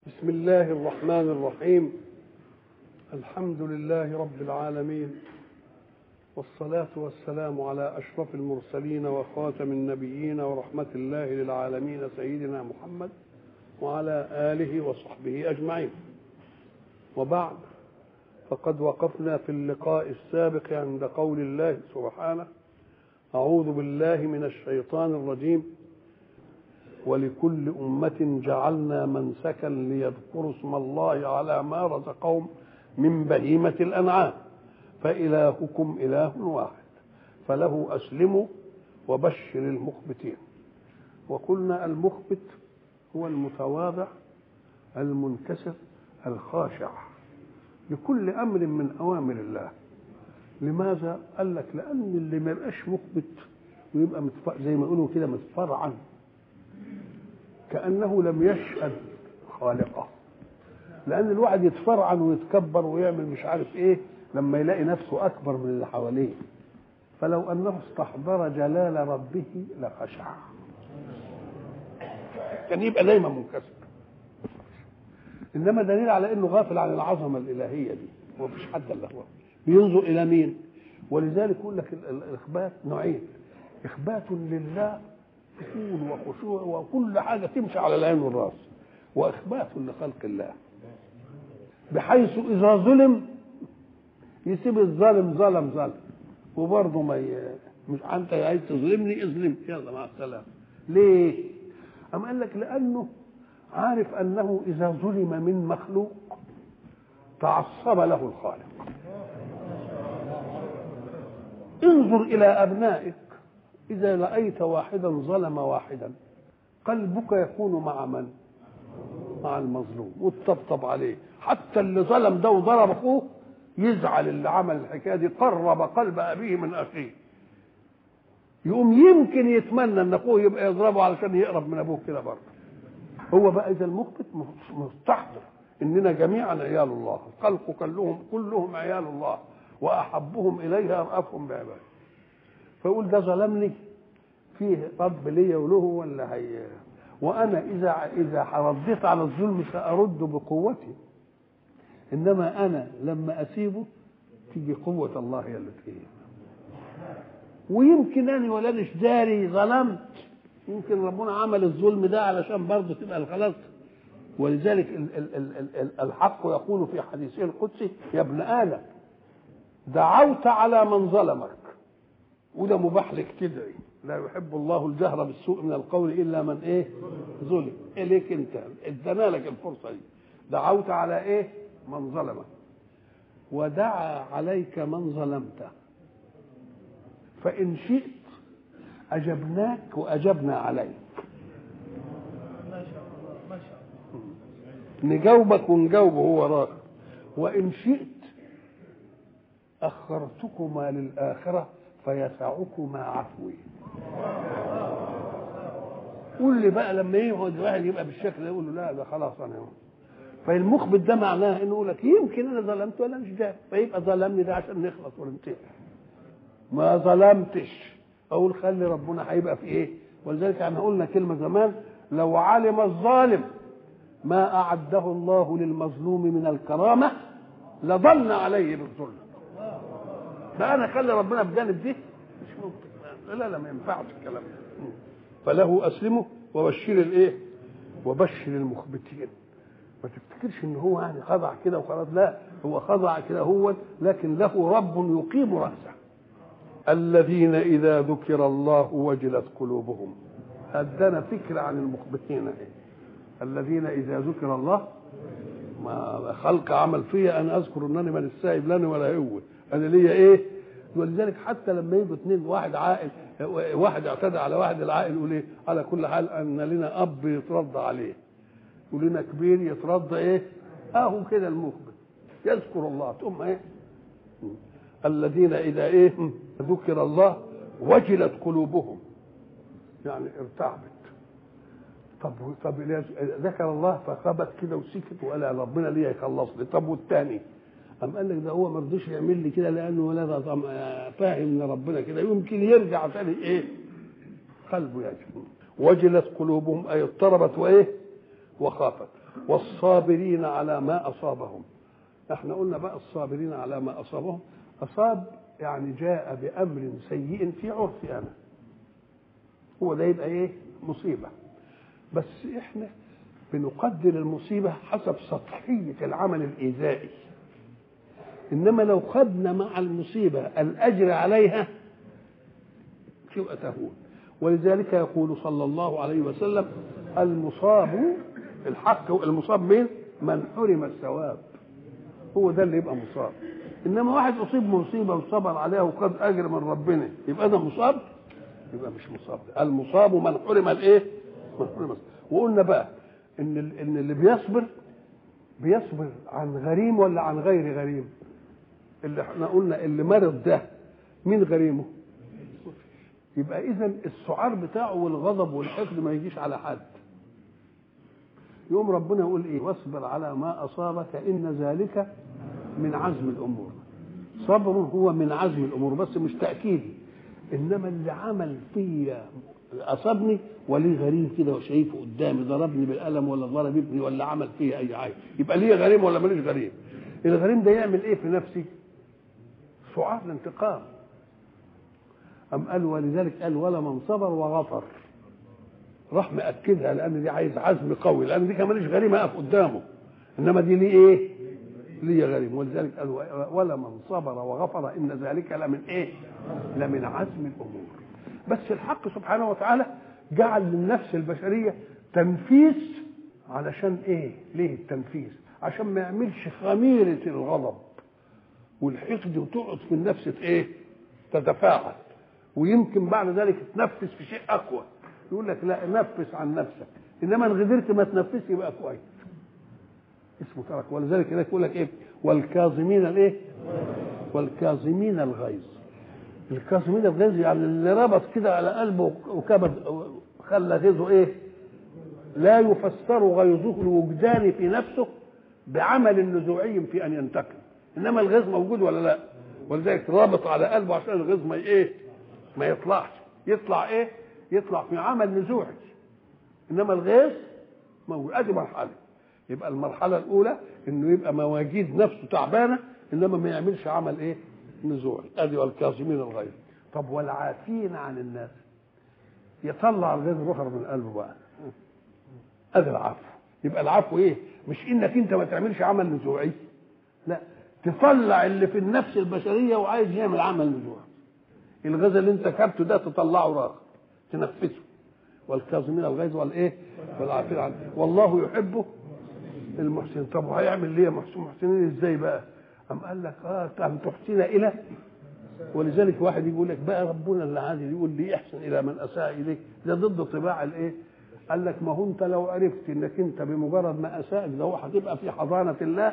بسم الله الرحمن الرحيم الحمد لله رب العالمين والصلاة والسلام على أشرف المرسلين وخاتم النبيين ورحمة الله للعالمين سيدنا محمد وعلى آله وصحبه أجمعين وبعد فقد وقفنا في اللقاء السابق عند قول الله سبحانه أعوذ بالله من الشيطان الرجيم ولكل أمة جعلنا منسكا ليذكروا اسم الله على ما رزقهم من بهيمة الأنعام فإلهكم إله واحد فله أسلموا وبشر المخبتين وقلنا المخبت هو المتواضع المنكسر الخاشع لكل أمر من أوامر الله لماذا؟ قال لك لأن اللي ما يبقاش مخبت ويبقى متف... زي ما يقولوا كده متفرعا كأنه لم يشهد خالقه لأن الواحد يتفرعن ويتكبر ويعمل مش عارف إيه لما يلاقي نفسه أكبر من اللي حواليه فلو أنه استحضر جلال ربه لخشع كان يبقى دايما منكسر إنما دليل على إنه غافل عن العظمة الإلهية دي ومفيش حد إلا هو بينظر إلى مين ولذلك يقول لك الإخبات نوعين إخبات لله سكون وخشوع وكل حاجة تمشي على العين والراس وإخبات لخلق الله بحيث إذا ظلم يسيب الظالم ظلم ظلم وبرضه ما ي... مش انت عايز تظلمني اظلم يلا مع السلامه ليه؟ أم قال لك لأنه عارف أنه إذا ظلم من مخلوق تعصب له الخالق انظر إلى أبنائك إذا رأيت واحدا ظلم واحدا قلبك يكون مع من؟ مع المظلوم وتطبطب عليه حتى اللي ظلم ده وضرب أخوه يزعل اللي عمل الحكاية دي قرب قلب أبيه من أخيه يقوم يمكن يتمنى ان اخوه يبقى يضربه علشان يقرب من ابوه كده برضه هو بقى اذا المخبت مستحضر اننا جميعا عيال الله الخلق كلهم كلهم عيال الله واحبهم اليه ارأفهم بعباده فيقول ده ظلمني فيه رب ليا وله ولا هي وانا اذا اذا رديت على الظلم سارد بقوتي انما انا لما اسيبه تيجي قوه الله هي اللي فيه ويمكن انا ولا مش داري ظلمت يمكن ربنا عمل الظلم ده علشان برضه تبقى خلاص ولذلك ال ال ال ال الحق يقول في حديثه القدسي يا ابن ادم دعوت على من ظلمك وده مباح لك تدعي لا يحب الله الجهر بالسوء من القول الا من ايه ظلم اليك انت ادانا لك الفرصه دي دعوت على ايه من ظلمك ودعا عليك من ظلمته فإن شئت أجبناك وأجبنا عليك ما شاء الله ما شاء الله نجاوبك ونجاوبه هو راك وإن شئت أخرتكما للآخرة فيسعكما عفوي قول لي بقى لما يقعد الواحد يبقى بالشكل ده يقول له لا ده خلاص انا فالمخبت ده معناه انه يقول لك يمكن انا ظلمت ولا مش ده فيبقى ظلمني ده عشان نخلص وننتهي ما ظلمتش اقول خلي ربنا هيبقى في ايه ولذلك احنا قلنا كلمه زمان لو علم الظالم ما اعده الله للمظلوم من الكرامه لظن عليه بالظلم ده انا خلي ربنا بجانب دي مش ممكن لا لا ما ينفعش الكلام ده فله اسلمه وبشر الايه وبشر المخبتين ما تفتكرش ان هو يعني خضع كده وخلاص لا هو خضع كده هو لكن له رب يقيم راسه الذين إذا ذكر الله وجلت قلوبهم أدانا فكرة عن المخبتين إيه؟ الذين إذا ذكر الله ما خلق عمل فيا أنا أذكر أنني من السائب لنا ولا هو أنا ليا إيه ولذلك حتى لما يجوا اثنين واحد عاقل واحد اعتدى على واحد العاقل يقول ايه على كل حال ان لنا اب يترضى عليه ولنا كبير يترضى ايه اهو كده المخبت يذكر الله ثم ايه الذين اذا ايه ذكر الله وجلت قلوبهم يعني ارتعبت طب طب ذكر الله فخبت كده وسكت وقال ربنا ليه يخلصني طب والتاني أم قال لك ده هو ما رضيش يعمل لي كده لانه ولا فاهم ان ربنا كده يمكن يرجع تاني ايه قلبه يجب وجلت قلوبهم اي اضطربت وايه وخافت والصابرين على ما اصابهم احنا قلنا بقى الصابرين على ما اصابهم اصاب يعني جاء بامر سيء في عرفي انا هو ده يبقى ايه مصيبه بس احنا بنقدر المصيبه حسب سطحيه العمل الايذائي انما لو خدنا مع المصيبه الاجر عليها تبقى تهون ولذلك يقول صلى الله عليه وسلم المصاب الحق المصاب مين؟ من حرم الثواب هو ده اللي يبقى مصاب انما واحد اصيب مصيبه وصبر عليها وخد اجر من ربنا يبقى ده مصاب يبقى مش مصاب المصاب من حرم الايه؟ من حرم الثواب. وقلنا بقى ان ال- ان اللي بيصبر بيصبر عن غريم ولا عن غير غريم؟ اللي احنا قلنا اللي مرض ده مين غريمه؟ يبقى اذا السعار بتاعه والغضب والحقد ما يجيش على حد يوم ربنا يقول ايه واصبر على ما اصابك ان ذلك من عزم الامور صبر هو من عزم الامور بس مش تاكيدي انما اللي عمل فيا اصابني وليه غريم كده وشايفه قدامي ضربني بالقلم ولا ضرب ابني ولا عمل فيا اي حاجه يبقى ليه غريم ولا ماليش غريم الغريم ده يعمل ايه في نفسي سعار الانتقام أم قال ولذلك قال ولا من صبر وغفر راح مأكدها لأن دي عايز عزم قوي لأن دي كمان مش غريمة أقف قدامه إنما دي ليه إيه؟ ليه غريم ولذلك قال ولا من صبر وغفر إن ذلك لمن إيه؟ لمن عزم الأمور بس الحق سبحانه وتعالى جعل للنفس البشرية تنفيس علشان إيه؟ ليه التنفيس؟ عشان ما يعملش خميرة الغضب والحقد وتقعد في النفس ايه؟ تتفاعل ويمكن بعد ذلك تنفس في شيء اقوى يقول لك لا نفس عن نفسك انما ان قدرت ما تنفس يبقى كويس اسمه ترك ولذلك هناك يقول لك ايه والكاظمين الايه والكاظمين الغيظ الكاظمين الغيظ يعني اللي ربط كده على قلبه وكبد خلى غيظه ايه لا يفسر غيظه الوجداني في نفسه بعمل نزوعي في ان ينتقم انما الغيظ موجود ولا لا ولذلك رابط على قلبه عشان الغيظ ما ايه ما يطلعش يطلع ايه يطلع في عمل نزوعي انما الغيظ موجود ادي مرحله يبقى المرحله الاولى انه يبقى مواجيد نفسه تعبانه انما ما يعملش عمل ايه نزوعي ادي والكاظمين الغيظ طب والعافين عن الناس يطلع الغيظ بخر من قلبه بقى ادي العفو يبقى العفو ايه مش انك انت ما تعملش عمل نزوعي لا تطلع اللي في النفس البشريه وعايز يعمل عمل نزوعي الغاز اللي انت كبته ده تطلعه راغ تنفسه والكاظمين الغيظ والايه والعافين عنه والله يحبه المحسن طب وهيعمل ليه محسن محسنين ازاي بقى أم قال لك اه أم تحسن الى ولذلك واحد يقول لك بقى ربنا اللي عادل يقول لي احسن الى من اساء اليك ده ضد طباع الايه قال لك ما هو انت لو عرفت انك انت بمجرد ما اساءك ده هو هتبقى في حضانه الله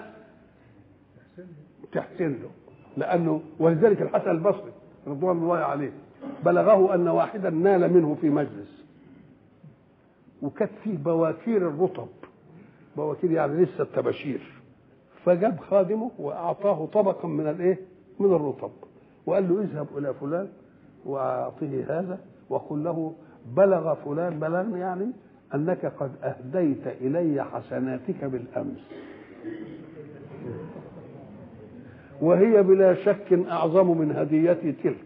تحسن له لانه ولذلك الحسن البصري رضوان الله عليه بلغه ان واحدا نال منه في مجلس وكانت فيه بواكير الرطب بواكير يعني لسه التباشير فجاب خادمه واعطاه طبقا من الايه من الرطب وقال له اذهب الى فلان واعطه هذا وقل له بلغ فلان بلغني يعني انك قد اهديت الي حسناتك بالامس وهي بلا شك اعظم من هديتي تلك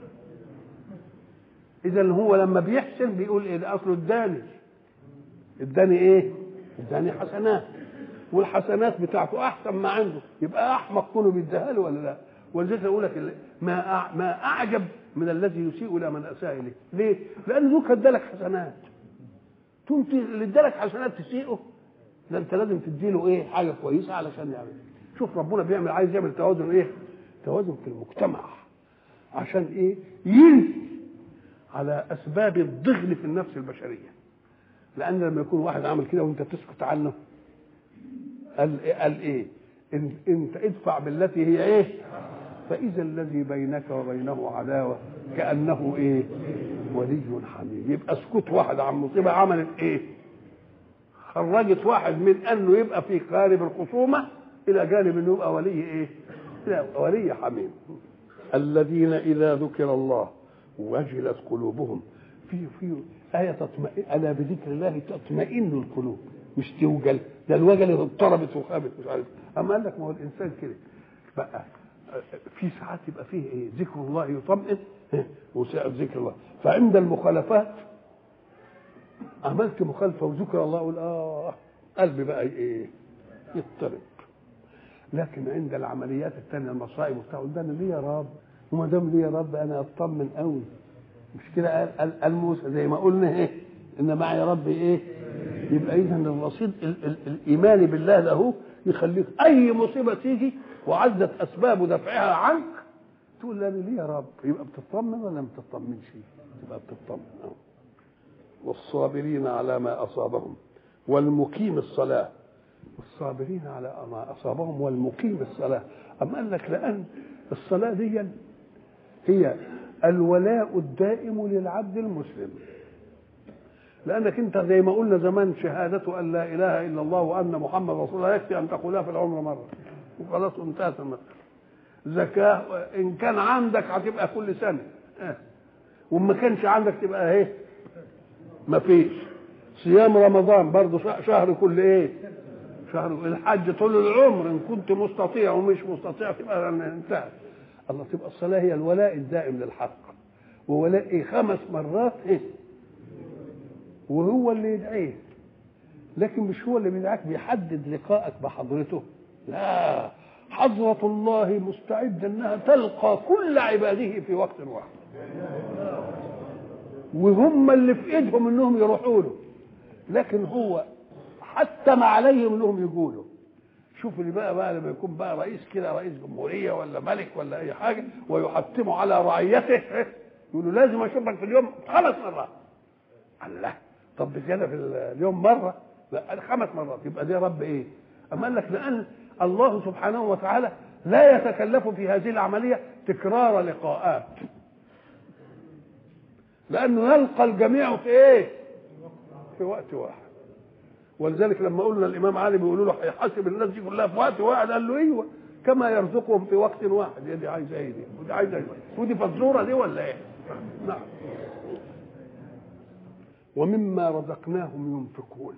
اذا هو لما بيحسن بيقول ايه ده اصله اداني اداني ايه اداني حسنات والحسنات بتاعته احسن ما عنده يبقى احمق كونه بيديها له ولا لا ولذلك اقول لك ما أع- ما اعجب من الذي يسيء الى من اساء اليه ليه لان ذوك ادالك حسنات تقوم ت- اللي ادالك حسنات تسيئه ده انت لازم تديله ايه حاجه كويسه علشان يعمل شوف ربنا بيعمل عايز يعمل توازن ايه توازن في المجتمع عشان ايه ينهي على اسباب الضغن في النفس البشريه لان لما يكون واحد عمل كده وانت تسكت عنه قال إيه قال ايه إن انت ادفع بالتي هي ايه فاذا الذي بينك وبينه عداوه كانه ايه ولي حميم يبقى سكوت واحد عن مصيبه عملت ايه خرجت واحد من انه يبقى في قارب الخصومه الى جانب انه يبقى ولي ايه الى ولي حميم الذين اذا ذكر الله وجلت قلوبهم في في آية تطمئن ألا بذكر الله تطمئن القلوب مش توجل ده الوجل اللي اضطربت وخابت مش عارف اما قال لك ما هو الانسان كده بقى في ساعات يبقى فيه ايه ذكر الله يطمئن وساعة ذكر الله فعند المخالفات عملت مخالفه وذكر الله اقول اه قلبي بقى ايه يضطرب لكن عند العمليات الثانيه المصائب وبتاع أقول ده انا ليه يا رب وما دام ليه يا رب انا اطمن قوي مش كده قال قال, قال موسى زي ما قلنا ايه ان معي ربي ايه يبقى اذا الرصيد ال- ال- الايمان بالله له يخليك اي مصيبه تيجي وعزت اسباب دفعها عنك تقول لا ليه يا رب يبقى بتطمن ولا ما بتطمنش يبقى بتطمن أه. والصابرين على ما اصابهم والمقيم الصلاه والصابرين على ما اصابهم والمقيم الصلاه اما قال لك لان الصلاه دي هي الولاء الدائم للعبد المسلم لانك انت زي ما قلنا زمان شهاده ان لا اله الا الله وان محمد رسول الله يكفي ان تقولها في العمر مره وخلاص انتهت المساله زكاه ان كان عندك هتبقى كل سنه اه. وما كانش عندك تبقى ايه ما فيش صيام رمضان برضه شهر كل ايه شهر الحج طول العمر ان كنت مستطيع ومش مستطيع تبقى انتهت الله تبقى الصلاه هي الولاء الدائم للحق وولاء ايه خمس مرات ايه وهو اللي يدعيه لكن مش هو اللي بيدعاك بيحدد لقائك بحضرته لا حضرة الله مستعدة انها تلقى كل عباده في وقت واحد وهم اللي في ايدهم انهم يروحوا له لكن هو حتى ما عليهم انهم يقولوا شوف اللي بقى بقى لما يكون بقى رئيس كده رئيس جمهوريه ولا ملك ولا اي حاجه ويحتموا على رعيته يقولوا لازم اشوفك في اليوم خمس مرات الله طب بزياده في اليوم مره لا خمس مرات يبقى ده رب ايه اما قال لك لان الله سبحانه وتعالى لا يتكلف في هذه العمليه تكرار لقاءات لانه يلقى الجميع في ايه في وقت واحد ولذلك لما قلنا الامام علي بيقولوا له هيحاسب الناس دي كلها في وقت واحد قال له ايوه كما يرزقهم في وقت واحد يا دي عايزه ايه دي ودي عايزه ايه ودي فزوره دي ولا ايه نعم ومما رزقناهم ينفقون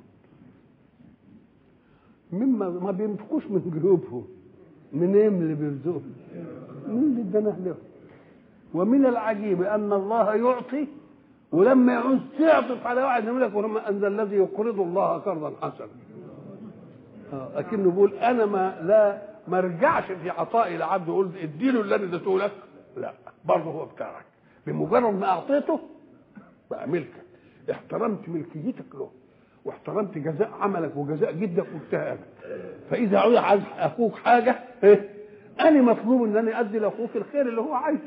مما ما بينفقوش من جيوبهم من ايه من اللي بيرزقهم من اللي ادانا لهم ومن العجيب ان الله يعطي ولما يعوز تعطف على واحد يقول لك ولما انزل الذي يقرض الله قرضا حسنا اكنه بيقول انا ما لا ما ارجعش في عطائي لعبد اقول اديله اللي انا اديته لك لا برضه هو بتاعك بمجرد ما اعطيته بقى ملكك احترمت ملكيتك له واحترمت جزاء عملك وجزاء جدك واجتهادك فاذا عايز اخوك حاجه ايه انا مطلوب ان انا ادي لاخوك الخير اللي هو عايزه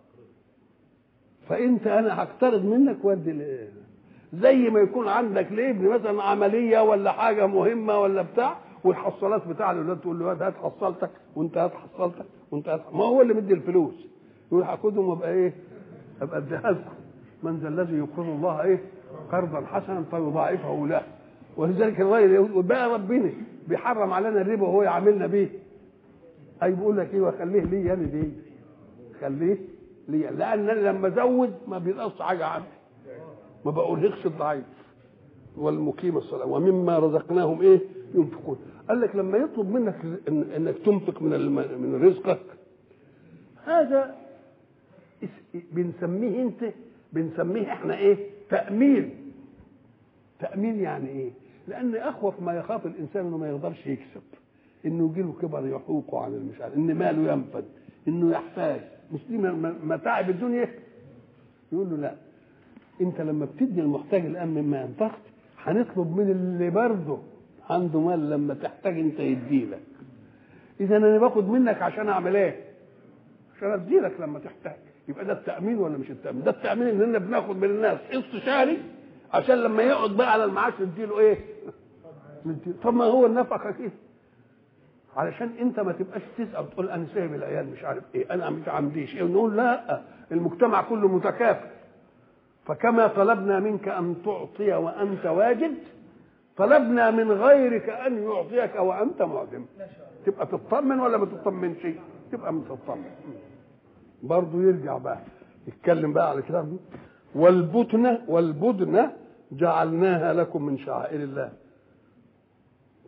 فانت انا هقترض منك وادي زي ما يكون عندك لابن مثلا عمليه ولا حاجه مهمه ولا بتاع والحصالات بتاع الاولاد تقول له هات حصالتك وانت هات حصالتك وانت هات ما هو اللي مدي الفلوس يقول هاخدهم وابقى ايه؟ ابقى اديها لكم من ذا الذي يقرض الله ايه؟ قرضا حسنا فيضاعفه له ولذلك الراجل بقى ربنا بيحرم علينا الربا وهو يعاملنا بيه اي بيقول لك ايه وخليه لي انا دي خليه لي لان انا لما ازود ما بينقص حاجه عندي ما بقولهش الضعيف والمقيم الصلاه ومما رزقناهم ايه ينفقون قال لك لما يطلب منك إن انك تنفق من من رزقك هذا بنسميه انت بنسميه احنا ايه تامين تامين يعني ايه لان اخوف ما يخاف الانسان انه ما يقدرش يكسب انه يجي له كبر يحوقه عن المش عارف ان ماله ينفد انه يحتاج مش دي متاعب الدنيا يقول له لا انت لما بتدي المحتاج الان مما انفقت هنطلب من اللي برضه عنده مال لما تحتاج انت يديلك اذا انا باخد منك عشان اعمل ايه عشان اديلك لما تحتاج يبقى ده التامين ولا مش التامين ده التامين اننا بناخد من الناس قسط شهري عشان لما يقعد بقى على المعاش نديله ايه نديله. طب ما هو النفقه كده علشان انت ما تبقاش تسال تقول انا سايب العيال مش عارف ايه انا مش عنديش ايه نقول لا المجتمع كله متكافئ فكما طلبنا منك ان تعطي وانت واجد طلبنا من غيرك ان يعطيك وانت معدم تبقى تطمن ولا ما تطمنش تبقى متطمن برضه يرجع بقى يتكلم بقى على كلام والبدنة والبدنة جعلناها لكم من شعائر الله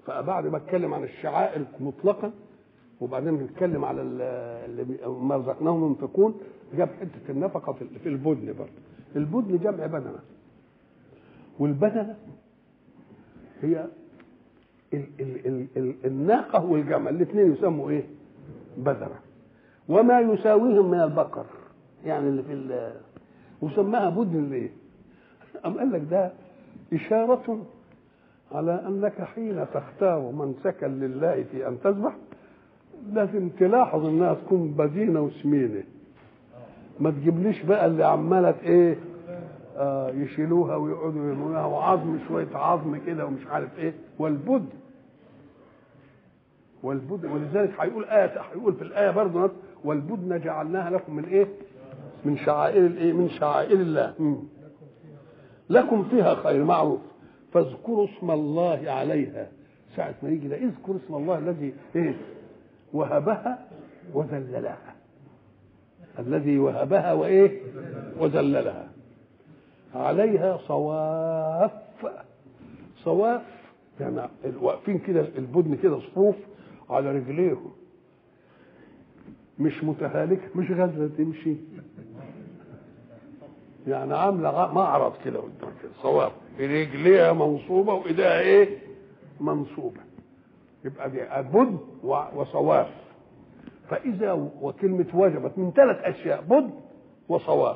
فبعد ما اتكلم عن الشعائر مطلقا وبعدين بيتكلم على ال- اللي بي- ما رزقناهم ينفقون جاب حته النفقه في في البدن برضه البدن جمع بدنه والبدنه هي ال ال ال ال الناقه والجمل الاثنين يسموا ايه؟ بدنه وما يساويهم من البقر يعني اللي في ال- وسماها بدن ليه؟ أم قال لك ده إشارة على أنك حين تختار منسكا لله في أن تذبح لازم تلاحظ انها تكون بدينه وسمينه ما تجيبليش بقى اللي عماله ايه آه يشيلوها ويقعدوا يرموها وعظم شويه عظم كده ومش عارف ايه والبد والبد ولذلك هيقول آية هيقول في الآية برضه والبدن جعلناها لكم من إيه؟ من شعائر الإيه؟ من شعائر الله مم. لكم فيها خير معروف فاذكروا اسم الله عليها ساعة ما يجي ده اذكر اسم الله الذي ايه وهبها وذللها الذي وهبها وايه وذللها عليها صواف صواف يعني واقفين كده البدن كده صفوف على رجليهم مش متهالكه مش غازله تمشي يعني عامله غ- معرض كده قدام كده صواب رجليها منصوبه وايديها ايه منصوبه يبقى دي بد و- وصواف فاذا وكلمه وجبت من ثلاث اشياء بد وصواف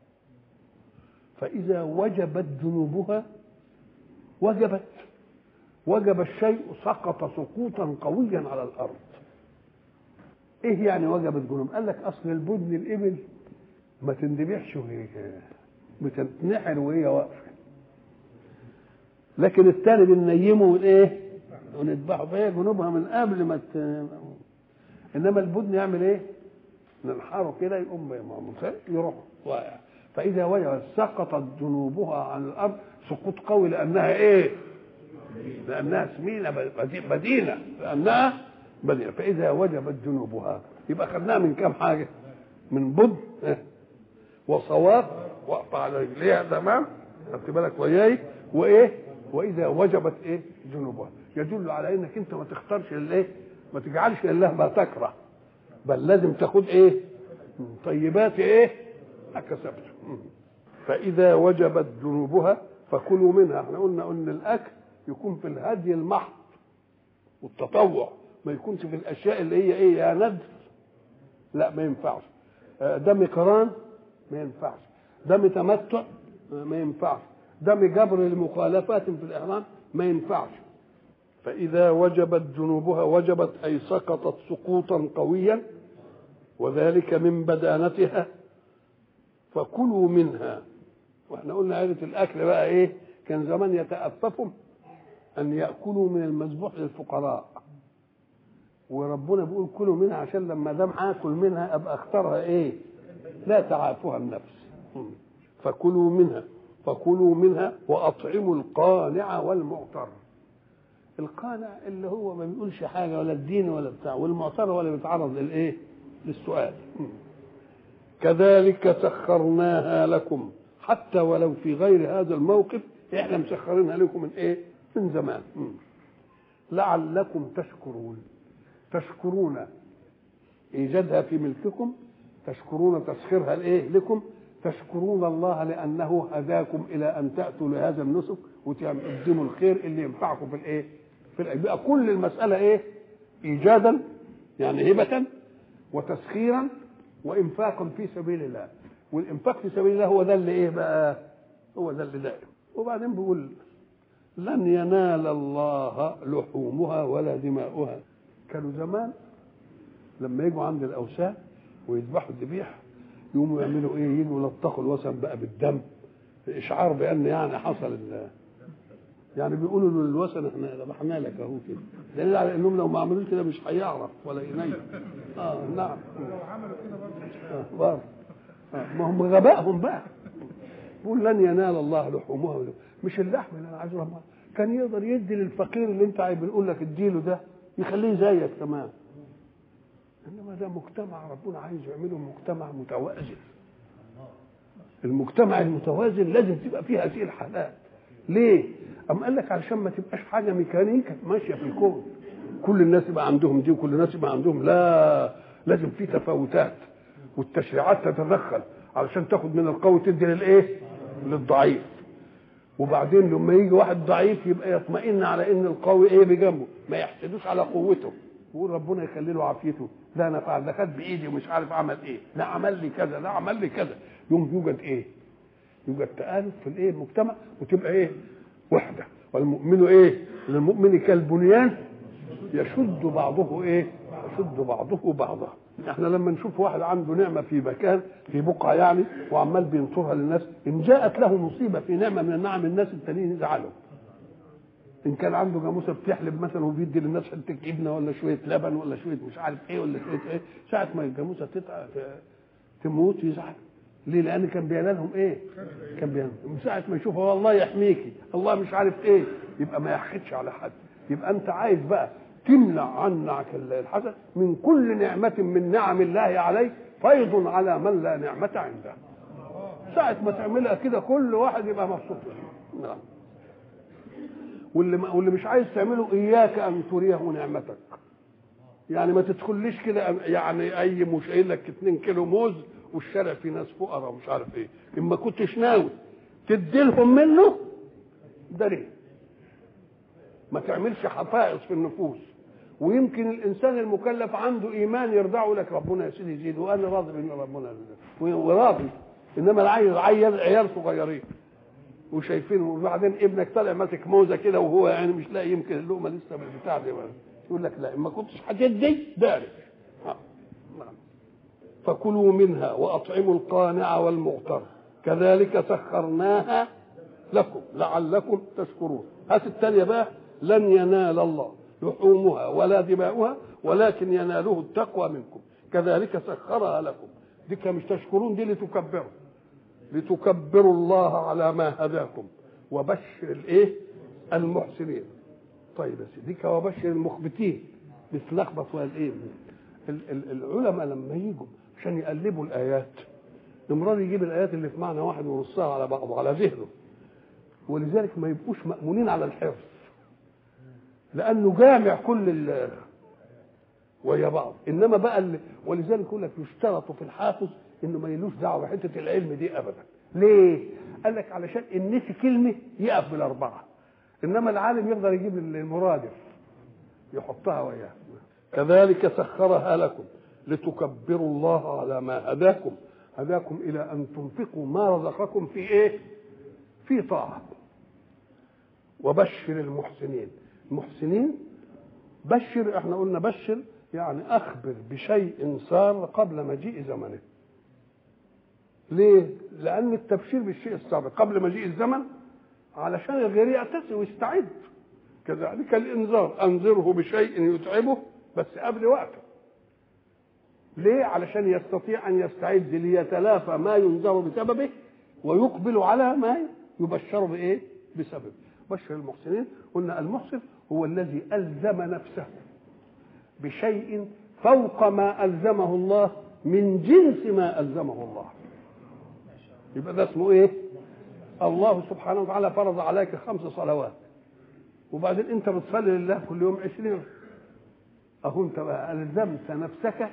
فاذا وجبت ذنوبها وجبت وجب الشيء سقط سقوطا قويا على الارض ايه يعني وجبت ذنوب قال لك اصل البدن الابل ما تندبحش وهي بتتنحر وهي واقفه لكن الثاني بننيمه والايه ونذبحه فهي جنوبها من قبل ما ت... انما البدن يعمل ايه ننحره كده يقوم يروح واقع فاذا وجبت سقطت ذنوبها عن الارض سقوط قوي لانها ايه لانها سمينه بدي- بدينه لانها بدينه فاذا وجبت ذنوبها يبقى خدناها من كام حاجه من بد وصواب واقفه على رجليها تمام خدت بالك وياي وايه واذا وجبت ايه ذنوبها يدل على انك انت ما تختارش الايه ما تجعلش لله ما تكره بل لازم تاخد ايه من طيبات ايه ما كسبت فاذا وجبت ذنوبها فكلوا منها احنا قلنا ان الاكل يكون في الهدي المحض والتطوع ما يكونش في الاشياء اللي هي ايه يا ندر لا ما ينفعش آه، دم قران ما ينفعش دم تمتع آه، ما ينفعش دم جبر لمخالفات في الاحرام ما ينفعش فاذا وجبت ذنوبها وجبت اي سقطت سقوطا قويا وذلك من بدانتها فكلوا منها واحنا قلنا عيله الاكل بقى ايه كان زمان يتأففهم ان ياكلوا من المذبوح للفقراء وربنا بيقول كلوا منها عشان لما دام اكل منها ابقى اختارها ايه لا تعافها النفس فكلوا منها فكلوا منها واطعموا القانع والمعتر القانع اللي هو ما بيقولش حاجه ولا الدين ولا بتاع والمعتر ولا بيتعرض للايه للسؤال كذلك سخرناها لكم حتى ولو في غير هذا الموقف احنا مسخرينها لكم من ايه من زمان مم. لعلكم تشكرون تشكرون ايجادها في ملككم تشكرون تسخيرها لايه لكم تشكرون الله لانه هداكم الى ان تاتوا لهذا النسك وتقدموا الخير اللي ينفعكم في الايه في الأ- يبقى كل المساله ايه ايجادا يعني هبه وتسخيرا وانفاقا في سبيل الله والانفاق في سبيل الله هو ده اللي ايه بقى هو ده اللي دائم وبعدين بيقول لن ينال الله لحومها ولا دماؤها كانوا زمان لما يجوا عند الاوثان ويذبحوا الذبيح يقوموا يعملوا ايه يجوا يلطخوا الوثن بقى بالدم اشعار بان يعني حصل ال- يعني بيقولوا للوثن احنا ذبحنا لك اهو كده دليل على انهم لو ما عملوش كده مش هيعرف ولا ينيم اه نعم آه برضه. آه ما هم غبائهم بقى بيقول لن ينال الله لحومها ولا- مش اللحم اللي انا عايز ربنا كان يقدر يدي للفقير اللي انت عايز بنقول لك اديله ده يخليه زيك كمان انما ده مجتمع ربنا عايز يعمله مجتمع متوازن المجتمع المتوازن لازم تبقى فيه هذه الحالات ليه أم قال لك علشان ما تبقاش حاجة ميكانيكا ماشية في الكون كل الناس يبقى عندهم دي وكل الناس يبقى عندهم لا لازم في تفاوتات والتشريعات تتدخل علشان تاخد من القوي تدي للايه؟ للضعيف وبعدين لما يجي واحد ضعيف يبقى يطمئن على ان القوي ايه بجنبه ما يحسدوش على قوته يقول ربنا يخلي له عافيته لا انا فعل ده خد بايدي ومش عارف عمل ايه لا عمل لي كذا لا عمل لي كذا يوم يوجد ايه يوجد تآلف في الايه المجتمع وتبقى ايه وحده والمؤمن ايه للمؤمن كالبنيان يشد بعضه ايه يشد بعضه بعضا احنا لما نشوف واحد عنده نعمه في مكان في بقعه يعني وعمال بينصرها للناس ان جاءت له مصيبه في نعمه من النعم الناس التانيين يزعلوا ان كان عنده جاموسه بتحلب مثلا وبيدي للناس حته جبنه ولا شويه لبن ولا شويه مش عارف ايه ولا شويه ايه ساعه ما الجاموسه تتع... تموت يزعل ليه؟ لان كان بيانا لهم ايه؟ كان بيانا من ساعه ما يشوفها والله يحميكي الله مش عارف ايه يبقى ما يحقدش على حد يبقى انت عايز بقى تمنع عنك الحسن من كل نعمة من نعم الله عليك فيض على من لا نعمة عنده ساعة ما تعملها كده كل واحد يبقى مبسوط نعم واللي, واللي مش عايز تعمله إياك أن تريه نعمتك يعني ما تدخليش كده يعني أي مش قايل لك 2 كيلو موز والشارع فيه ناس فقراء ومش عارف إيه إما كنتش ناوي تديلهم منه ده ليه؟ ما تعملش حفائظ في النفوس ويمكن الانسان المكلف عنده ايمان يرضعه لك ربنا يا سيدي يزيد وانا راضي بان ربنا يزيد وراضي انما العيل عيال عيال صغيرين وشايفينه وبعدين ابنك طالع ماسك موزه كده وهو يعني مش لاقي يمكن اللقمه لسه بالبتاع دي يقول لك لا ما كنتش هتدي دارك نعم فكلوا منها واطعموا القانع والمغتر كذلك سخرناها لكم لعلكم تشكرون هات الثانيه بقى لن ينال الله لحومها ولا دماؤها ولكن يناله التقوى منكم كذلك سخرها لكم دي مش تشكرون دي لتكبروا لتكبروا الله على ما هداكم وبشر الايه المحسنين طيب يا سيدي وبشر المخبتين بتلخبط والايه العلماء لما يجوا عشان يقلبوا الايات امرار يجيب الايات اللي في معنى واحد ويرصها على بعضه على ذهنه ولذلك ما يبقوش مأمونين على الحفظ لانه جامع كل ال ويا بعض انما بقى اللي ولذلك يقول لك يشترط في الحافظ انه ما يلوش دعوه بحته العلم دي ابدا ليه قال لك علشان ان نسي كلمه يقف بالاربعه انما العالم يقدر يجيب المرادف يحطها وياه كذلك سخرها لكم لتكبروا الله على ما هداكم هداكم الى ان تنفقوا ما رزقكم في ايه في طاعه وبشر المحسنين المحسنين بشر احنا قلنا بشر يعني اخبر بشيء صار قبل مجيء زمنه ليه لان التبشير بالشيء السابق قبل مجيء الزمن علشان الغير يعتسي ويستعد كذلك الانذار انذره بشيء يتعبه بس قبل وقته ليه علشان يستطيع ان يستعد ليتلافى ما ينذر بسببه ويقبل على ما يبشر بايه بسببه بشر المحسنين قلنا المحسن هو الذي ألزم نفسه بشيء فوق ما ألزمه الله من جنس ما ألزمه الله يبقى ده اسمه ايه الله سبحانه وتعالى فرض عليك خمس صلوات وبعدين انت بتصلي لله كل يوم عشرين اهو انت بقى الزمت نفسك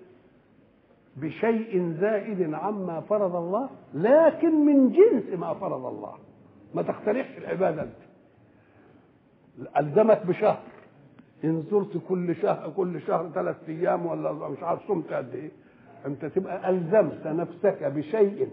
بشيء زائد عما فرض الله لكن من جنس ما فرض الله ما تخترعش العباده انت الزمك بشهر ان زرت كل شهر كل شهر ثلاث ايام ولا مش عارف صمت قد ايه انت تبقى الزمت نفسك بشيء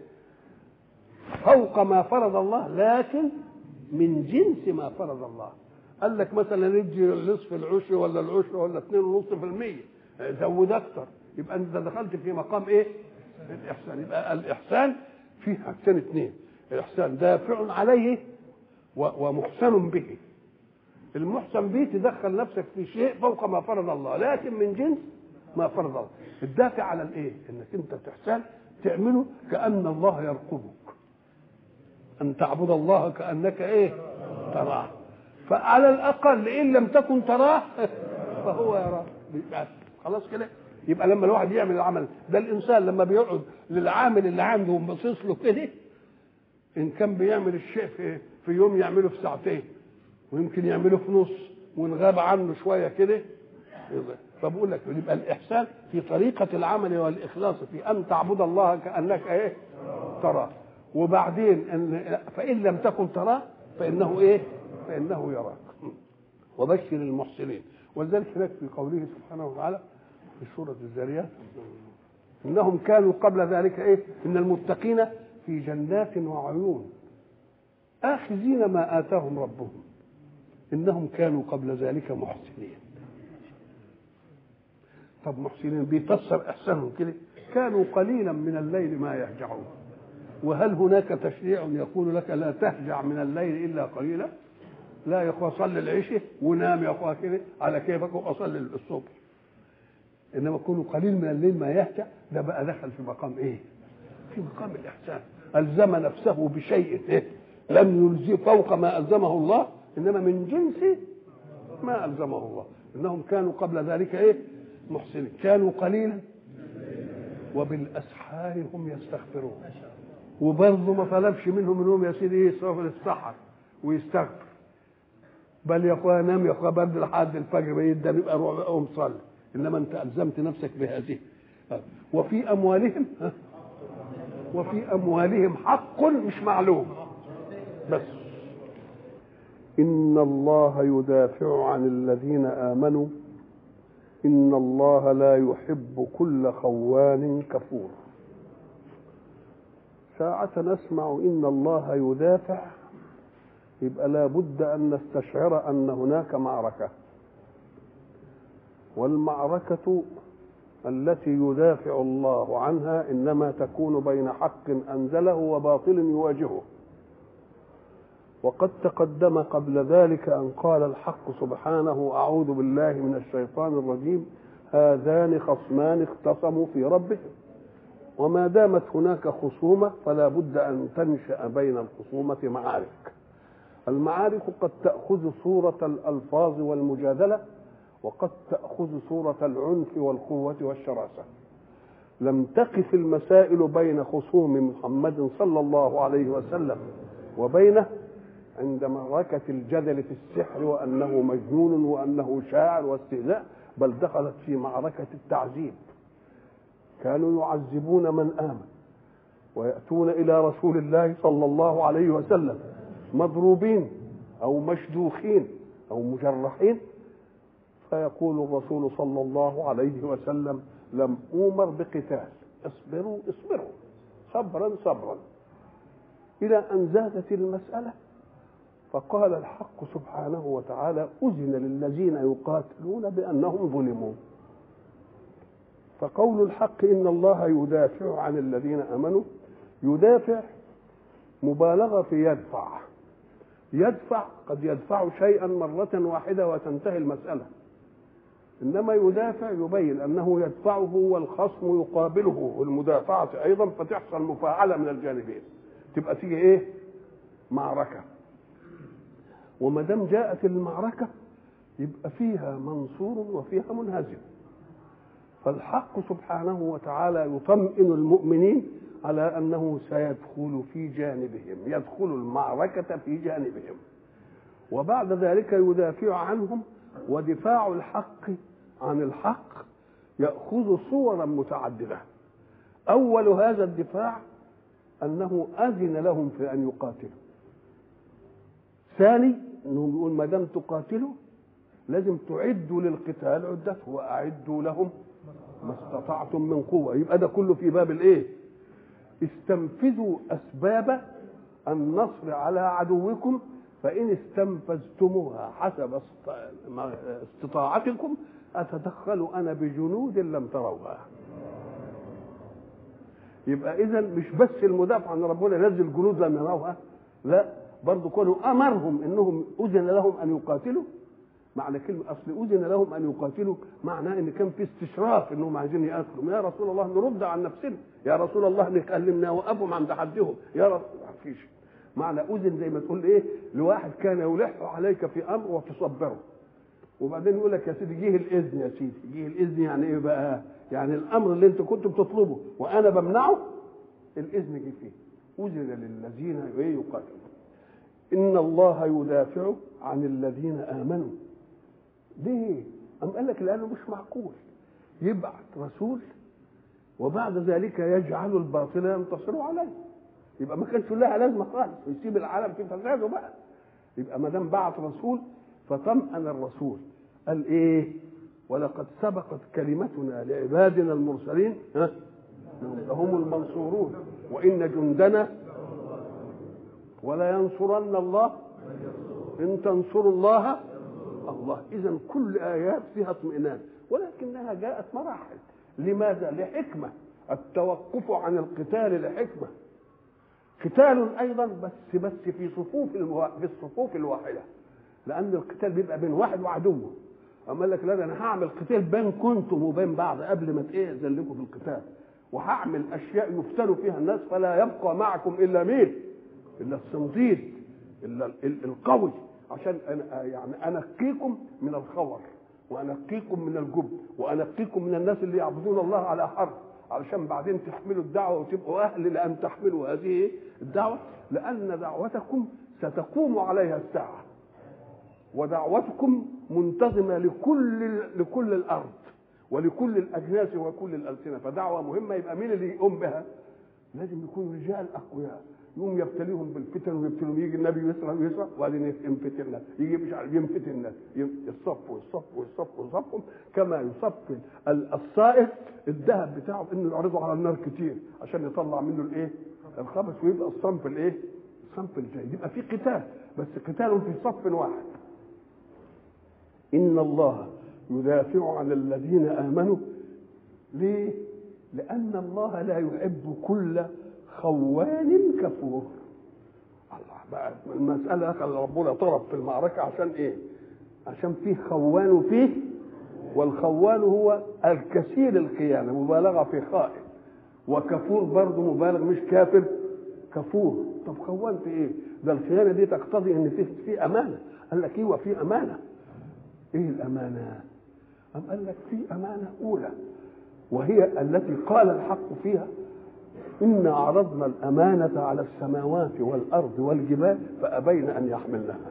فوق ما فرض الله لكن من جنس ما فرض الله قال لك مثلا ندي نصف العشر ولا العشر ولا 2.5% زود اكتر يبقى انت دخلت في مقام ايه؟ الاحسان يبقى الاحسان فيه حاجتين اثنين الاحسان دافع عليه ومحسن به المحسن به تدخل نفسك في شيء فوق ما فرض الله لكن من جنس ما فرض الله الدافع على الايه انك انت تحسن تعمله كان الله يرقبك ان تعبد الله كانك ايه تراه فعلى الاقل ان لم تكن تراه فهو يراك خلاص كده يبقى لما الواحد يعمل العمل ده الانسان لما بيقعد للعامل اللي عنده باصص له كده ان كان بيعمل الشيء في في يوم يعمله في ساعتين ويمكن يعمله في نص وان غاب عنه شويه كده يبقى- فبقول لك يبقى الاحسان في طريقه العمل والاخلاص في ان تعبد الله كانك ايه تراه وبعدين ان فان لم تكن تراه فانه ايه فانه يراك وبشر المحسنين ولذلك هناك في قوله سبحانه وتعالى في سوره الذاريات انهم كانوا قبل ذلك ايه ان المتقين في جنات وعيون اخذين ما اتاهم ربهم انهم كانوا قبل ذلك محسنين طب محسنين بيفسر احسانهم كده كانوا قليلا من الليل ما يهجعون وهل هناك تشريع يقول لك لا تهجع من الليل الا قليلا لا يا اخوه صلي العشاء ونام يا اخوه كده على كيفك واصلي الصبح انما كونه قليل من الليل ما يهجع ده بقى دخل في مقام ايه في مقام الاحسان الزم نفسه بشيء إيه؟ لم يلزم فوق ما الزمه الله انما من جنس ما الزمه الله انهم كانوا قبل ذلك ايه محسنين كانوا قليلا وبالاسحار هم يستغفرون وبرضه ما طلبش منهم انهم يا سيدي يصرفوا للسحر ويستغفر بل يا اخويا نام يا اخويا برد لحد الفجر بيدا يبقى روح بقى قوم صلي انما انت الزمت نفسك بهذه وفي اموالهم ها؟ وفي اموالهم حق مش معلوم بس ان الله يدافع عن الذين امنوا ان الله لا يحب كل خوان كفور ساعة نسمع إن الله يدافع يبقى لا بد أن نستشعر أن هناك معركة والمعركة التي يدافع الله عنها إنما تكون بين حق أنزله وباطل يواجهه وقد تقدم قبل ذلك أن قال الحق سبحانه أعوذ بالله من الشيطان الرجيم هذان خصمان اختصموا في ربهم وما دامت هناك خصومة فلا بد أن تنشأ بين الخصومة معارك المعارك قد تأخذ صورة الألفاظ والمجادلة وقد تأخذ صورة العنف والقوة والشراسة لم تقف المسائل بين خصوم محمد صلى الله عليه وسلم وبينه عند معركة الجدل في السحر وأنه مجنون وأنه شاعر واستهزاء بل دخلت في معركة التعذيب كانوا يعذبون من آمن ويأتون إلى رسول الله صلى الله عليه وسلم مضروبين أو مشدوخين أو مجرحين فيقول الرسول صلى الله عليه وسلم لم أومر بقتال اصبروا اصبروا صبرا صبرا إلى أن زادت المسألة فقال الحق سبحانه وتعالى أذن للذين يقاتلون بأنهم ظلموا فقول الحق إن الله يدافع عن الذين آمنوا يدافع مبالغة في يدفع يدفع قد يدفع شيئا مرة واحدة وتنتهي المسألة إنما يدافع يبين أنه يدفعه والخصم يقابله والمدافعة أيضا فتحصل مفاعلة من الجانبين تبقى تيجي إيه معركة وما دام جاءت المعركة يبقى فيها منصور وفيها منهزم فالحق سبحانه وتعالى يطمئن المؤمنين على انه سيدخل في جانبهم يدخل المعركه في جانبهم وبعد ذلك يدافع عنهم ودفاع الحق عن الحق ياخذ صورا متعدده اول هذا الدفاع انه اذن لهم في ان يقاتلوا ثاني انهم يقول ما دام تقاتلوا لازم تعدوا للقتال عدته واعدوا لهم ما استطعتم من قوه يبقى ده كله في باب الايه استنفذوا اسباب النصر على عدوكم فان استنفذتموها حسب استطاعتكم اتدخل انا بجنود لم تروها يبقى اذا مش بس المدافع عن ربنا ينزل جنود لم يروها لا برضه كانوا امرهم انهم اذن لهم ان يقاتلوا معنى كلمة أصل أذن لهم أن يقاتلوا معناه إن كان في استشراف إنهم عايزين يقاتلوا يا رسول الله نرد عن نفسنا يا رسول الله نكلمنا وقفهم عند حدهم يا رسول ما فيش معنى أذن زي ما تقول إيه لواحد كان يلح عليك في أمر وتصبره وبعدين يقول لك يا سيدي جه الإذن يا سيدي جه الإذن يعني إيه بقى؟ يعني الأمر اللي أنت كنت بتطلبه وأنا بمنعه الإذن جه فيه أذن للذين يقاتلون ان الله يدافع عن الذين امنوا ليه ام قال لك لانه مش معقول يبعث رسول وبعد ذلك يجعل الباطل ينتصر عليه يبقى ما كانش لها لازمه خالص ويسيب العالم في فساده بقى يبقى ما دام بعث رسول فطمأن الرسول قال ايه ولقد سبقت كلمتنا لعبادنا المرسلين ها هم المنصورون وان جندنا ولا ينصرن الله ان تنصروا الله الله اذا كل ايات فيها اطمئنان ولكنها جاءت مراحل لماذا لحكمه التوقف عن القتال لحكمه قتال ايضا بس بس في صفوف الوا... في الصفوف الواحده لان القتال بيبقى بين واحد وعدوه اما قال لك لا ده انا هعمل قتال بينكم انتم وبين بعض قبل ما تاذن لكم في القتال وهعمل اشياء يفتن فيها الناس فلا يبقى معكم الا مين؟ الا الصنديد الا ال- القوي عشان أنا يعني انقيكم من الخور وانقيكم من الجب وانقيكم من الناس اللي يعبدون الله على حرف علشان بعدين تحملوا الدعوه وتبقوا اهل لان تحملوا هذه الدعوه لان دعوتكم ستقوم عليها الساعه ودعوتكم منتظمه لكل لكل الارض ولكل الاجناس وكل الالسنه فدعوه مهمه يبقى مين اللي يقوم بها؟ لازم يكون رجال اقوياء يقوم يبتليهم بالفتن ويبتليهم يجي النبي يسرى ويسرى وبعدين ينفتن الناس يجي مش عارف ينفتن الناس يصفوا يصفوا يصفوا يصفوا كما يصفي ال- الصائغ الذهب بتاعه انه يعرضه على النار كتير عشان يطلع منه الايه؟ الخبث ويبقى الصنف الايه؟ الصنف الجيد يبقى في قتال بس قتال في صف واحد ان الله يدافع عن الذين امنوا ليه؟ لان الله لا يحب كل خوان كفور الله بقى المسألة خلى ربنا طرف في المعركة عشان إيه؟ عشان فيه خوان وفيه والخوان هو الكثير الخيانة مبالغة في خائن وكفور برضه مبالغ مش كافر كفور طب خوان في ايه؟ ده الخيانة دي تقتضي ان في في امانة قال لك ايوه في امانة ايه الامانة؟ أم قال لك في امانة اولى وهي التي قال الحق فيها إنا عرضنا الأمانة على السماوات والأرض والجبال فأبين أن يحملنها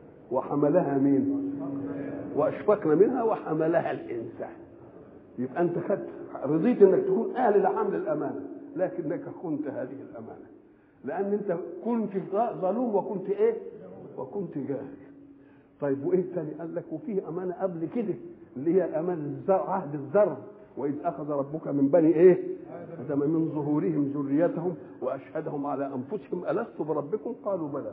وحملها مين؟ وأشفقنا منها وحملها الإنسان يبقى أنت خدت رضيت إنك تكون أهل لحمل الأمانة لكنك خنت هذه الأمانة لأن أنت كنت ظلوم وكنت إيه؟ وكنت جاهل طيب وإيه تاني؟ قال لك وفيه أمانة قبل كده اللي هي أمانة الزر عهد الذر وإذ أخذ ربك من بني إيه؟ آدم من ظهورهم ذريتهم وأشهدهم على أنفسهم ألست بربكم؟ قالوا بلى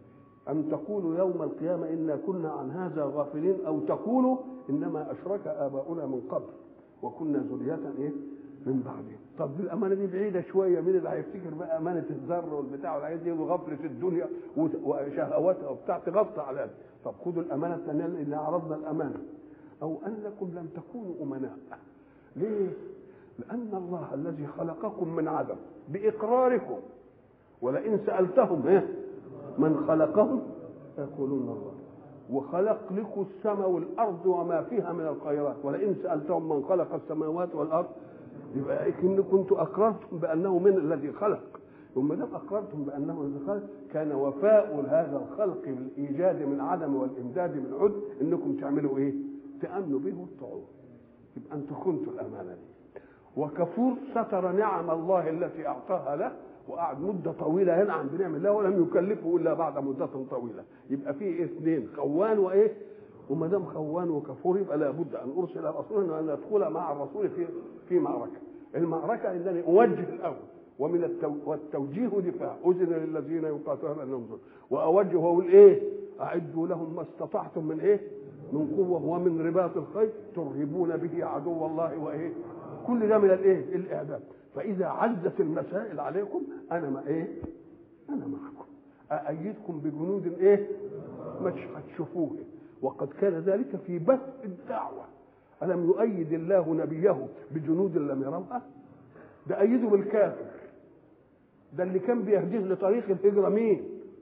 أن تقولوا يوم القيامة إنا كنا عن هذا غافلين أو تقولوا إنما أشرك آباؤنا من قبل وكنا ذرية إيه؟ من بعدهم طب دي الأمانة دي بعيدة شوية مين اللي هيفتكر بقى أمانة الذر والبتاع والحاجات دي وغفلة الدنيا وشهواتها وبتاع تغطى على ده. طب خدوا الأمانة الثانية اللي عرضنا الأمانة أو أنكم لم تكونوا أمناء ليه؟ لأن الله الذي خلقكم من عدم بإقراركم ولئن سألتهم إيه؟ من خلقهم يقولون الله وخلق لكم السماء والأرض وما فيها من الخيرات ولئن سألتهم من خلق السماوات والأرض يبقى إن كنتم أقررتم بأنه من الذي خلق وما دام أقررتم بأنه الذي خلق كان وفاء هذا الخلق بالإيجاد من عدم والإمداد من عد إنكم تعملوا إيه؟ تأمنوا به وتطيعوه يبقى أنتم خنتوا الأمانة دي وكفور ستر نعم الله التي أعطاها له وقعد مدة طويلة ينعم بنعم الله ولم يكلفه إلا بعد مدة طويلة يبقى في اثنين خوان وإيه وما دام خوان وكفور يبقى لابد أن أرسل رسولا وأن أدخل مع الرسول في في معركة المعركة إنني أوجه الأول ومن التو... والتوجيه دفاع أذن للذين يقاتلون أنهم ظلم وأوجه وأقول إيه أعدوا لهم ما استطعتم من إيه من قوة ومن رباط الخيل ترهبون به عدو الله وإيه كل ده من الإيه الإعداد فإذا عزت المسائل عليكم أنا ما إيه أنا معكم أأيدكم بجنود إيه مش هتشوفوه وقد كان ذلك في بث الدعوة ألم يؤيد الله نبيه بجنود لم يروها ده أيده بالكافر ده اللي كان بيهديه لطريق الهجرة مين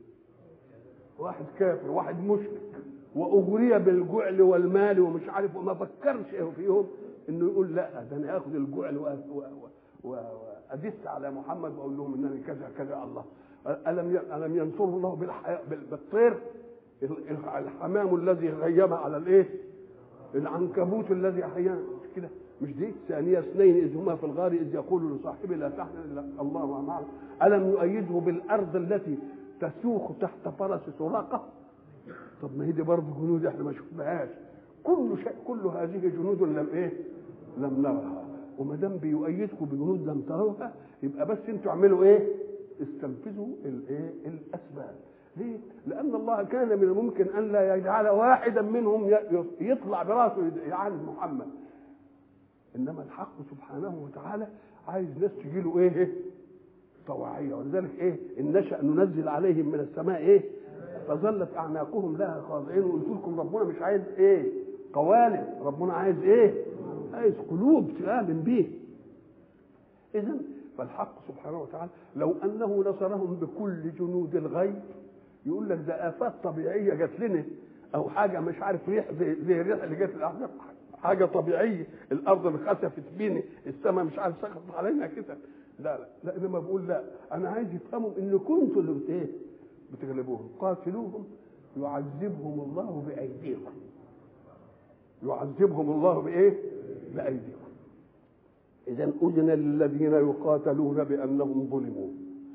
واحد كافر واحد مشرك واغري بالجعل والمال ومش عارف وما فكرش فيهم انه يقول لا ده انا اخذ الجعل وادس على محمد واقول لهم انني كذا كذا الله الم ي- الم ينصره الله بالح- بال- بالطير ال- ال- الحمام الذي غيم على الايه العنكبوت الذي احيانا مش كده مش دي ثانية اثنين إذ هما في الغار إذ يقول لصاحبه لا تحزن إلا الله معنا ألم يؤيده بالأرض التي تسوق تحت فرس سراقة طب ما هي دي برضه جنود احنا ما شفناهاش كل شيء كل هذه جنود لم ايه لم نرها وما دام بيؤيدكم بجنود لم تروها يبقى بس انتوا اعملوا ايه استنفذوا الايه الاسباب ليه؟ لأن الله كان من الممكن أن لا يجعل واحدا منهم ي- يطلع براسه يعاند محمد إنما الحق سبحانه وتعالى عايز ناس تجي له إيه؟ طواعية ولذلك إيه؟ إن نشأ ننزل عليهم من السماء إيه؟ فظلت أعناقهم لها خاضعين وقلت لكم ربنا مش عايز إيه؟ قوالب ربنا عايز إيه؟ عايز قلوب تآمن بيه إذا فالحق سبحانه وتعالى لو أنه نصرهم بكل جنود الغيب يقول لك ده آفات طبيعية جات لنا أو حاجة مش عارف ريح زي, زي الريح اللي جت الأحزاب حاجة طبيعية الأرض اللي خسفت بيني السماء مش عارف سقطت علينا كده لا لا لا إنما بقول لا أنا عايز يفهموا إن كنتوا اللي بت إيه بتغلبوهم قاتلوهم يعذبهم الله بأيديكم يعذبهم الله بإيه؟ بأيديكم إذا أذن للذين يقاتلون بأنهم ظلموا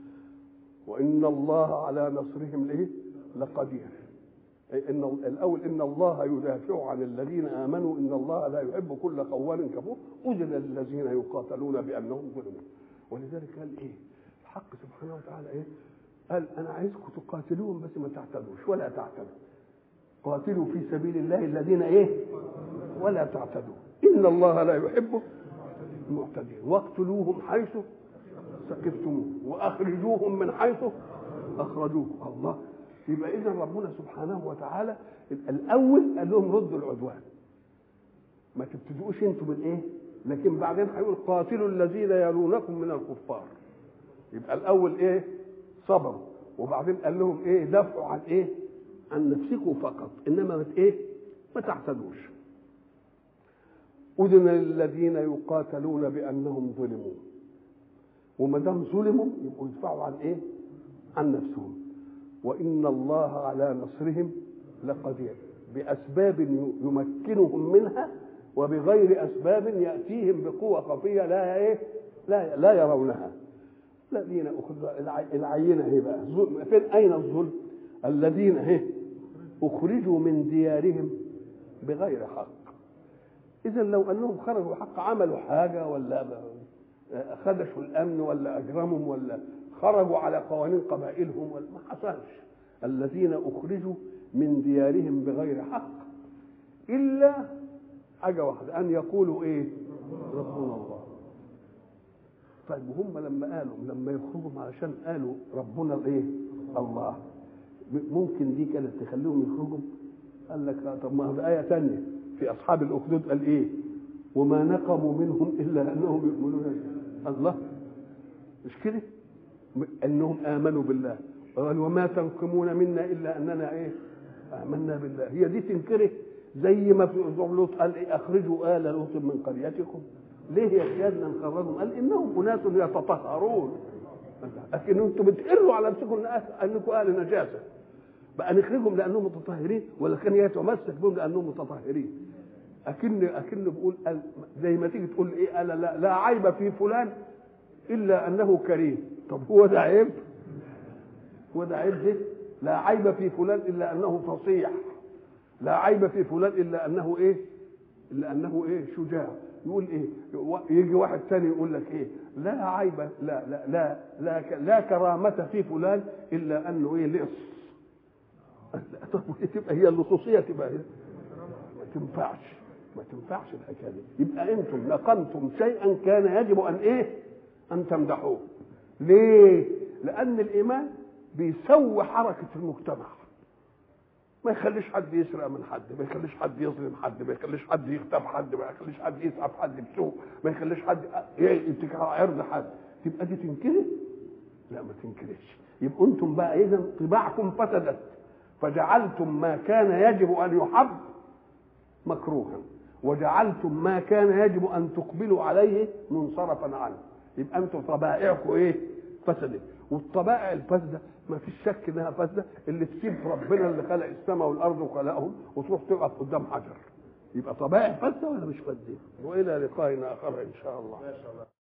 وإن الله على نصرهم ليه؟ لقدير أي إن الأول إن الله يدافع عن الذين آمنوا إن الله لا يحب كل قوال كفور أذن للذين يقاتلون بأنهم ظلموا ولذلك قال إيه؟ الحق سبحانه وتعالى إيه؟ قال أنا عايزكم تقاتلوهم بس ما تعتدوش ولا تعتدوا قاتلوا في سبيل الله الذين إيه؟ ولا تعتدوا إن الله لا يحب المعتدين واقتلوهم حيث سكفتموه واخرجوهم من حيث اخرجوكم الله يبقى اذا ربنا سبحانه وتعالى الاول قال لهم ردوا العدوان ما تبتدؤوش انتم بالايه لكن بعدين هيقول قاتلوا الذين يلونكم من الكفار يبقى الاول ايه صبروا وبعدين قال لهم ايه دافعوا عن ايه عن نفسكم فقط انما ما ايه ما تعتدوش أذن للذين يقاتلون بأنهم ظلموا وما دام ظلموا يبقوا يدفعوا عن إيه؟ عن نفسهم وإن الله على نصرهم لقدير بأسباب يمكنهم منها وبغير أسباب يأتيهم بقوة خفية لا إيه؟ لا لا يرونها الذين أخرجوا العينة هي بقى فين أين الظلم؟ الذين هي أخرجوا من ديارهم بغير حق اذا لو انهم خرجوا حق عملوا حاجه ولا خدشوا الامن ولا اجرمهم ولا خرجوا على قوانين قبائلهم ولا ما حصلش الذين اخرجوا من ديارهم بغير حق الا حاجه واحده ان يقولوا ايه ربنا الله طيب هم لما قالوا لما يخرجوا علشان قالوا ربنا الايه الله ممكن دي كانت تخليهم يخرجوا قال لك لا طب ما هذه ايه ثانيه في اصحاب الاخدود قال ايه وما نقموا منهم الا انهم يؤمنون الله مش كده انهم امنوا بالله قال وما تنقمون منا الا اننا ايه امنا بالله هي دي تنكره زي ما في لوط قال ايه اخرجوا ال لوط من قريتكم ليه يا سيادنا نخرجهم قال انهم اناس يتطهرون لكن انتم بتقروا على نفسكم انكم اهل نجاسه بقى نخرجهم لانهم متطهرين ولا كان يتمسك بهم لانهم متطهرين اكن اكن بقول زي ما تيجي تقول ايه ألا لا, لا عيب في فلان الا انه كريم طب هو ده عيب هو ده عيب ده لا عيب في فلان الا انه فصيح لا عيب في فلان الا انه ايه الا انه ايه شجاع يقول ايه يجي واحد ثاني يقول لك ايه لا عيب لا لا لا لا, لا كرامة في فلان الا انه ايه لص طب تبقى هي اللصوصيه تبقى هي ما تنفعش ما تنفعش الحكايه دي يبقى انتم لقمتم شيئا كان يجب ان ايه ان تمدحوه ليه لان الايمان بيسوي حركه المجتمع ما يخليش حد يسرق من حد ما يخليش حد يظلم حد ما يخليش حد يغتاب حد ما يخليش حد يسعف حد بسوء ما يخليش حد يتكل على عرض حد تبقى دي تنكره لا ما تنكرش يبقى انتم بقى اذا طباعكم فسدت فجعلتم ما كان يجب ان يحب مكروها وجعلتم ما كان يجب ان تقبلوا عليه منصرفا عنه يبقى انتم طبائعكم ايه فسدت والطبائع الفاسده ما فيش شك انها فاسده اللي تسيب ربنا اللي خلق السماء والارض وخلقهم وتروح تقف قدام حجر يبقى طبائع فاسده ولا مش فاسده والى لقائنا اخر ان شاء الله